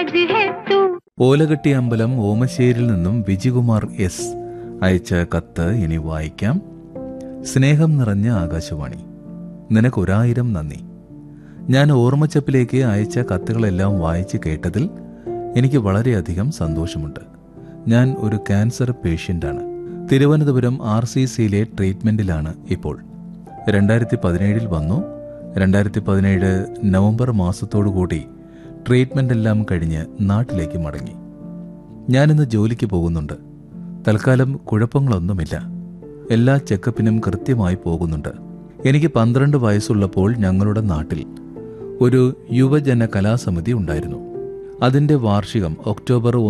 है तू ഓലകെട്ടി അമ്പലം ഓമശ്ശേരിയിൽ നിന്നും വിജികുമാർ എസ് അയച്ച കത്ത് ഇനി വായിക്കാം സ്നേഹം നിറഞ്ഞ ആകാശവാണി നിനക്കൊരായിരം നന്ദി ഞാൻ ഓർമ്മച്ചപ്പിലേക്ക് അയച്ച കത്തുകളെല്ലാം വായിച്ച് കേട്ടതിൽ എനിക്ക് വളരെയധികം സന്തോഷമുണ്ട് ഞാൻ ഒരു ക്യാൻസർ പേഷ്യൻ്റാണ് തിരുവനന്തപുരം ആർ സി സിയിലെ ട്രീറ്റ്മെൻറ്റിലാണ് ഇപ്പോൾ രണ്ടായിരത്തി പതിനേഴിൽ വന്നു രണ്ടായിരത്തി പതിനേഴ് നവംബർ മാസത്തോടുകൂടി ട്രീറ്റ്മെൻ്റ് എല്ലാം കഴിഞ്ഞ് നാട്ടിലേക്ക് മടങ്ങി ഞാനിന്ന് ജോലിക്ക് പോകുന്നുണ്ട് തൽക്കാലം കുഴപ്പങ്ങളൊന്നുമില്ല എല്ലാ ചെക്കപ്പിനും കൃത്യമായി പോകുന്നുണ്ട് എനിക്ക് പന്ത്രണ്ട് വയസ്സുള്ളപ്പോൾ ഞങ്ങളുടെ നാട്ടിൽ ഒരു യുവജന കലാസമിതി ഉണ്ടായിരുന്നു അതിൻ്റെ വാർഷികം ഒക്ടോബർ